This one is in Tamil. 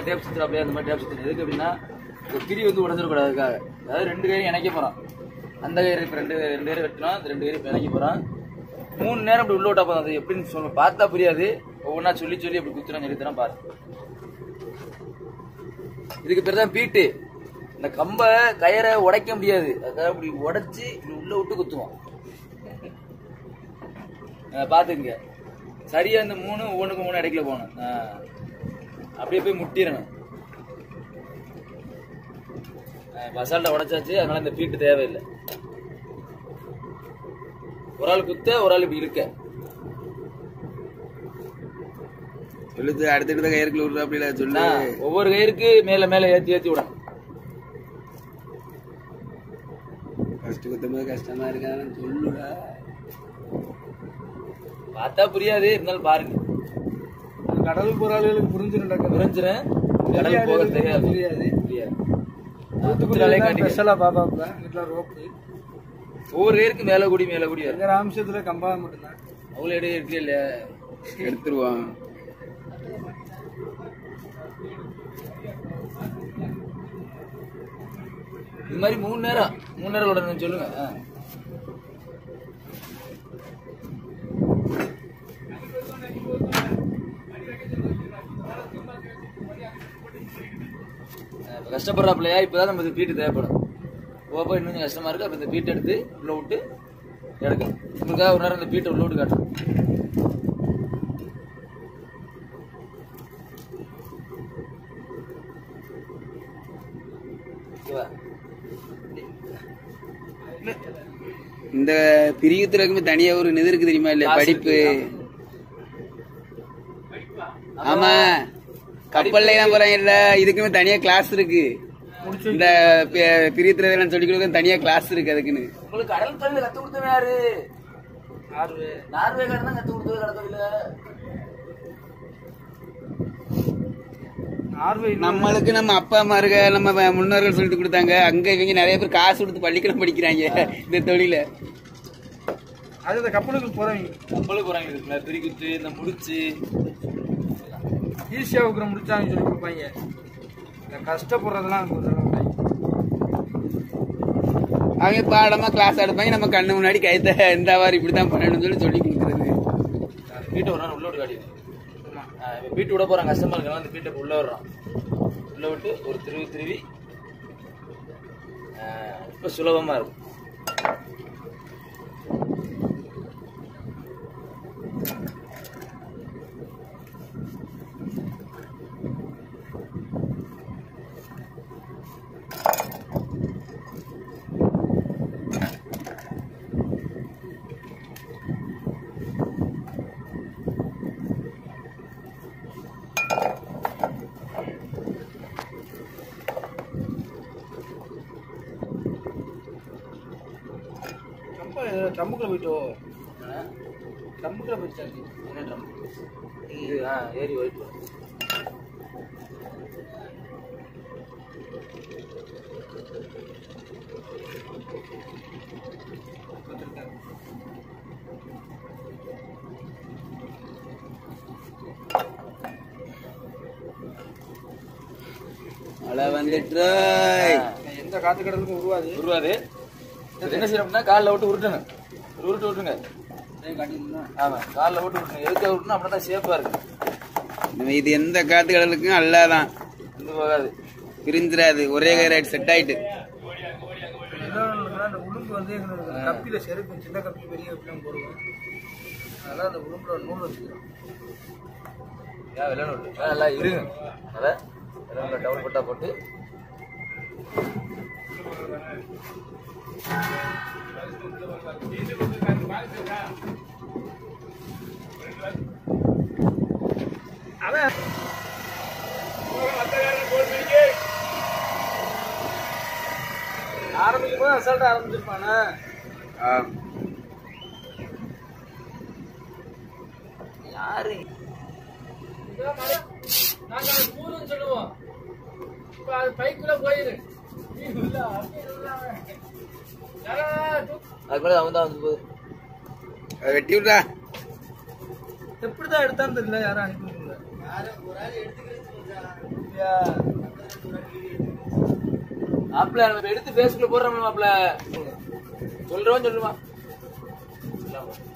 டேப் சுத்துறாப்லையா அந்த மாதிரி டேப் சுத்தணும் எதுக்கு அப்படின்னா இந்த பிரி வந்து உடஞ்சிடக்கூடாதுக்காக அதாவது ரெண்டு கையும் இணைக்க போறான் அந்த கயிறு இப்போ ரெண்டு ரெண்டு கயிறு வெட்டினா அந்த ரெண்டு கயிறு இப்போ இணைக்க போறான் மூணு நேரம் இப்படி உள்ள விட்டா போதும் அது எப்படின்னு சொல்ல பார்த்தா புரியாது ஒவ்வொன்றா சொல்லி சொல்லி அப்படி குத்துறான் சொல்லி தரேன் பாரு இதுக்கு பேர் தான் பீட்டு இந்த கம்பை கயிறை உடைக்க முடியாது அதாவது இப்படி உடைச்சு இப்படி உள்ள விட்டு குத்துவோம் அஹ் பாத்துக்கங்க சரியா இந்த மூணு ஒவ்வொன்றுக்கு மூணு இடைக்கல போகணும் அஹ் அப்படியே போய் முட்டிடணும் மசாலா உடைச்சாச்சு அதனால இந்த பீட்டு தேவையில்லை ஒரு ஆள் குத்த ஒரு ஆள் இப்படி இருக்க சொல்லுது அடுத்தடுத்த கயிறுக்குள்ள விடுற அப்படி இல்ல சொல்லு நான் ஒவ்வொரு கயிறுக்கு மேல மேல ஏத்தி ஏத்தி விடணும் ஃபர்ஸ்ட் குத்தும்போது கஷ்டமா இருக்காதுன்னு சொல்லுடா பார்த்தா புரியாது இருந்தாலும் பாருங்க கடலுக்கு போற ஆளுகளுக்கு புரிஞ்சிருந்தாக்க புரிஞ்சிடும் கடல் போக தெரியாது புரியாது புரியாது தூத்துக்குடியில ஸ்பெஷலா பாப்பாப்ல வீட்டுல ரோப்பு ஒவ்வொரு கயிறுக்கு மேல கூடி மேல கூடி வரும் எங்க ராமேஸ்வரத்துல கம்பா மட்டும்தான் அவ்வளோ இடம் இருக்கு இல்லையா எடுத்துருவான் இது மாதிரி மூணு நேரம் மூணு நேரம் விடணும் சொல்லுங்க ஆ. ஆ, இப்ப கஷ்டப்படுறாப்லையா இப்பதான் நம்ம பீட்டு தேவைப்படும் ஓப்போ இன்னும் கொஞ்சம் கஷ்டமா இருக்கு அப்ப இந்த பீட்டை எடுத்து உள்ள விட்டு எடுக்கலாம் உங்களுக்காக ஒரு நேரம் இந்த பீட்டை உள்ள விட்டு காட்டுறேன் ஓகேவா இந்த பிரிவுத்துறதுக்குமே தனியா ஒரு இது இருக்கு தெரியுமா இல்ல Class படிப்பு இருக்கு, ஆமா கப்பல்ல தான் போறாங்க இல்ல இதுக்குமே தனியா கிளாஸ் இருக்கு இந்த பி- பிரிவுத்துறதெல்லாம் சொல்லி கொடுக்க தனியா கிளாஸ் இருக்கு அதுக்குன்னு உங்களுக்கு கடல் தொழில் கத்து கொடுத்தவன் யாரு நார்வே நார்வே கடை தான் கத்து கொடுத்தது கடல் தொழில நார்வே நம்மளுக்கு நம்ம அப்பா அம்மா இருக்க நம்ம வ- முன்னோர்கள் சொல்லிட்டு கொடுத்தாங்க அங்க இவங்க நிறைய பேர் காசு கொடுத்து பள்ளிக்கூடம் படிக்கிறாங்க இந்த தொழில அது இந்த கப்பலுக்கு போறவங்க கப்பலுக்கு போறாங்க இருக்குல்ல துரிக்குத்து இந்த முடிச்சு ஈஸியா உக்கிற முடிச்சாங்க சொல்லி கொடுப்பாங்க இந்த கஷ்டப்படுறதெல்லாம் அங்க சொல்ல மாட்டாங்க அவங்க பாடமா கிளாஸ் எடுப்பாங்க நம்ம கண்ணு முன்னாடி கைத்த இந்த மாதிரி இப்படித்தான் பண்ணணும்னு சொல்லி சொல்லி கொடுக்குறது வீட்டை ஒரு நாள் உள்ள விட்டு காட்டிடு இப்போ வீட்டு விட போறான் கஷ்டமா இருக்கலாம் அந்த வீட்டை உள்ள விடுறான் உள்ள விட்டு ஒரு திருவி திருவி ஆஹ், இப்ப சுலபமா இருக்கும் கம்ப ட்ரம்புக்குள்ள போயிட்டோ ஆஹ், ட்ரம்புக்குள்ள போயிட்டாங்க என்ன drum? இது ஆ ஏறி போயிட்டு வரும். மழை வந்துட்டு எந்த காத்து கடலுக்கும் உருவாது உருவாது இது என்ன செய்யணும் அப்படின்னா காலில் விட்டு உருட்டணும் ஒரு உருட்டு விட்டுருங்க ஆமா காலில் விட்டு விட்டுருங்க எதுக்காக விட்டுனா அப்படின்னா தான் சேஃபாக இருக்கு நம்ம இது எந்த காத்து கடலுக்கும் அல்லாதான் இது போகாது பிரிஞ்சிடாது ஒரே ரைட் செட் ஆயிட்டு இன்னொன்னு அந்த உளும்பு வந்து எங்களுக்கு கப்பில செருக்கும் சின்ன கப்பி பெரிய கப்பிலாம் போடுவோம் அதெல்லாம் அந்த உளும்புல ஒரு நூல் வச்சுக்கிறோம் ஏன் வெள்ளை நோட்டு ஆ, நல்லா இருங்க அதை வெள்ளை டவுல் பட்டா போட்டு அவன் ஆரம்பிக்கும் போது அசால்ட்டா ஆரம்பிச்சிருப்பானே யாரு நாங்க அது கூறுன்னு சொல்லுவோம் இப்ப அது பைக்குள்ள போயிரு நீ உள்ள, அப்படியே உள்ள அவன். யாரா, தூக்கு. அதுக்கு மேலே அவன் தான் வந்து போகுது அதை வெட்டி விட்றா எப்படிதான் எடுத்தான்னு தெரியல யாரும் அனுப்பி விடல மாப்பிள்ள நம்ம எடுத்து பேசுக்குள்ள போடுறோம் மாப்பிள்ள சொல்றவன் சொல்லுமா